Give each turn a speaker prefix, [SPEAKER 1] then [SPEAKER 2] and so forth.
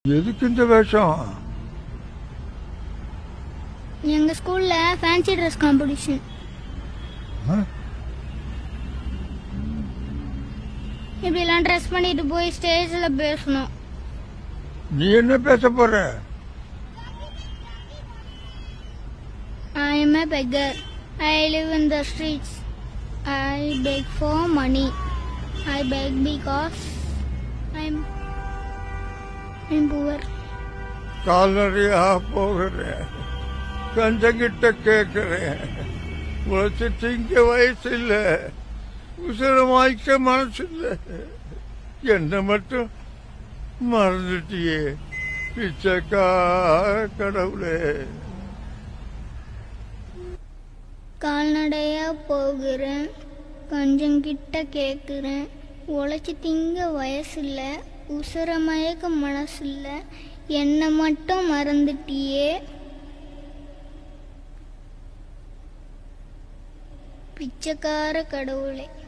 [SPEAKER 1] எதுக்கு இந்த வேஷம்
[SPEAKER 2] எங்க ஸ்கூல்ல ஃபேன்சி ட்ரெஸ் காம்படிஷன்
[SPEAKER 1] ஆ?
[SPEAKER 2] இப்படிலாம் ட்ரெஸ் பண்ணிட்டு போய் ஸ்டேஜ்ல பேசணும்
[SPEAKER 1] நீ என்ன பேச போற
[SPEAKER 2] I am a beggar I live in the streets I beg for money I beg because I'm I'm poor
[SPEAKER 1] கால்நடையா போகிறேன் கஞ்சங்கிட்ட கேட்கிறேன் உழைச்சு திங்க வயசு இல்ல உசிரமாய்க்க மனசு இல்ல என்ன மட்டும் மறந்துட்டியே பிச்சைக்கா கடவுளே
[SPEAKER 2] கால்நடையா போகிறேன் கொஞ்சம் கிட்ட கேட்குறேன் உழைச்சி திங்க வயசில்ல உசுர மயக்க மனசில்ல என்னை மட்டும் மறந்துட்டியே பிச்சைக்கார கடவுளே